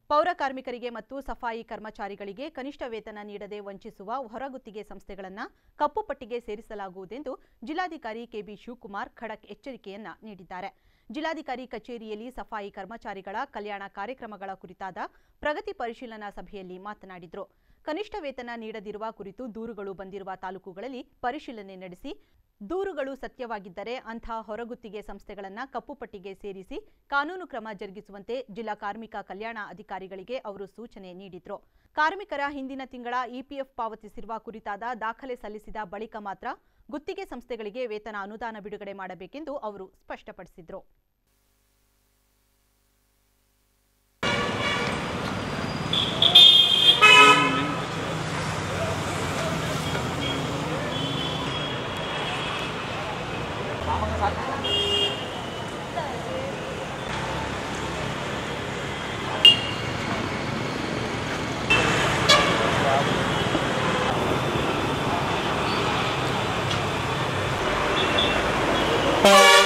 ಪೌರ ಕಾರ್ಮಿಕರಿಗೆ ಮತ್ತು ಸಫಾಯಿ ಕರ್ಮಚಾರಿಗಳಿಗೆ ಕನಿಷ್ಠ ವೇತನ ನೀಡದೆ ವಂಚಿಸುವ ಹೊರಗುತ್ತಿಗೆ ಸಂಸ್ಥೆಗಳನ್ನು ಕಪ್ಪು ಪಟ್ಟಿಗೆ ಸೇರಿಸಲಾಗುವುದೆಂದು ಜಿಲ್ಲಾಧಿಕಾರಿ ಕೆಬಿ ಶಿವಕುಮಾರ್ ಖಡಕ್ ಎಚ್ಚರಿಕೆಯನ್ನ ನೀಡಿದ್ದಾರೆ ಜಿಲ್ಲಾಧಿಕಾರಿ ಕಚೇರಿಯಲ್ಲಿ ಸಫಾಯಿ ಕರ್ಮಚಾರಿಗಳ ಕಲ್ಯಾಣ ಕಾರ್ಯಕ್ರಮಗಳ ಕುರಿತಾದ ಪ್ರಗತಿ ಪರಿಶೀಲನಾ ಸಭೆಯಲ್ಲಿ ಮಾತನಾಡಿದರು ಕನಿಷ್ಠ ವೇತನ ನೀಡದಿರುವ ಕುರಿತು ದೂರುಗಳು ಬಂದಿರುವ ತಾಲೂಕುಗಳಲ್ಲಿ ಪರಿಶೀಲನೆ ನಡೆಸಿ ದೂರುಗಳು ಸತ್ಯವಾಗಿದ್ದರೆ ಅಂಥ ಹೊರಗುತ್ತಿಗೆ ಸಂಸ್ಥೆಗಳನ್ನು ಕಪ್ಪುಪಟ್ಟಿಗೆ ಸೇರಿಸಿ ಕಾನೂನು ಕ್ರಮ ಜರುಗಿಸುವಂತೆ ಜಿಲ್ಲಾ ಕಾರ್ಮಿಕ ಕಲ್ಯಾಣ ಅಧಿಕಾರಿಗಳಿಗೆ ಅವರು ಸೂಚನೆ ನೀಡಿದ್ರು ಕಾರ್ಮಿಕರ ಹಿಂದಿನ ತಿಂಗಳ ಇಪಿಎಫ್ ಪಾವತಿಸಿರುವ ಕುರಿತಾದ ದಾಖಲೆ ಸಲ್ಲಿಸಿದ ಬಳಿಕ ಮಾತ್ರ ಗುತ್ತಿಗೆ ಸಂಸ್ಥೆಗಳಿಗೆ ವೇತನ ಅನುದಾನ ಬಿಡುಗಡೆ ಮಾಡಬೇಕೆಂದು ಅವರು ಸ್ಪಷ್ಟಪಡಿಸಿದರು Thank